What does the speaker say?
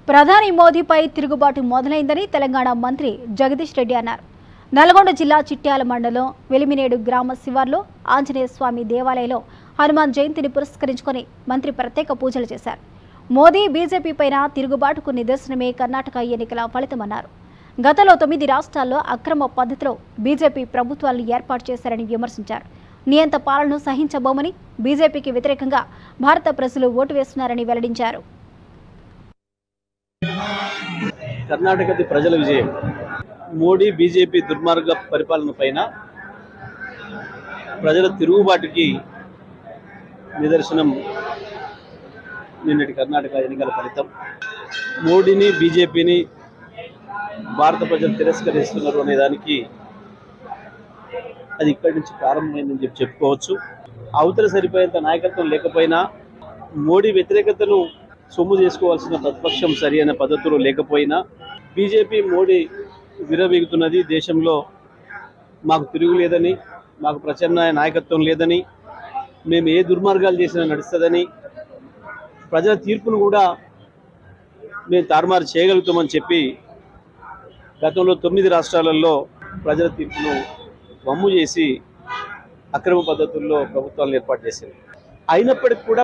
ప్రధాని మోదీపై తిరుగుబాటు మొదలైందని తెలంగాణ మంత్రి జగదీష్ రెడ్డి అన్నారు నల్గొండ జిల్లా చిట్యాల మండలం వెలిమినేడు గ్రామ శివార్లో ఆంజనేయ స్వామి దేవాలయంలో హనుమాన్ జయంతిని పురస్కరించుకొని మంత్రి ప్రత్యేక పూజలు చేశారు మోదీ బీజేపీ పైన తిరుగుబాటుకు నిదర్శనమే కర్ణాటక ఎన్నికల ఫలితమన్నారు గతంలో తొమ్మిది రాష్ట్రాల్లో అక్రమ పద్ధతిలో బీజేపీ ప్రభుత్వాలను ఏర్పాటు చేశారని విమర్శించారు నియంత పాలనను సహించబోమని బీజేపీకి వ్యతిరేకంగా భారత ప్రజలు ఓటు వేస్తున్నారని వెల్లడించారు కర్ణాటకది ప్రజల విజయం మోడీ బీజేపీ దుర్మార్గ పరిపాలన పైన ప్రజల తిరుగుబాటుకి నిదర్శనం నిన్నటి కర్ణాటక ఎన్నికల ఫలితం మోడీని బీజేపీని భారత ప్రజలు తిరస్కరిస్తున్నారు అనే దానికి అది ఇక్కడి నుంచి ప్రారంభమైందని చెప్పి చెప్పుకోవచ్చు అవతల సరిపోయేంత నాయకత్వం లేకపోయినా మోడీ వ్యతిరేకతను సొమ్ము చేసుకోవాల్సిన ప్రతిపక్షం సరి అయిన పద్ధతిలో లేకపోయినా బీజేపీ మోడీ విరవీగుతున్నది దేశంలో మాకు తిరుగు లేదని మాకు ప్రత్యామ్నాయ నాయకత్వం లేదని మేము ఏ దుర్మార్గాలు చేసినా నడుస్తుందని ప్రజల తీర్పును కూడా మేము తారుమారు చేయగలుగుతామని చెప్పి గతంలో తొమ్మిది రాష్ట్రాలలో ప్రజల తీర్పును వమ్ము చేసి అక్రమ పద్ధతుల్లో ప్రభుత్వాలను ఏర్పాటు చేసింది అయినప్పటికీ కూడా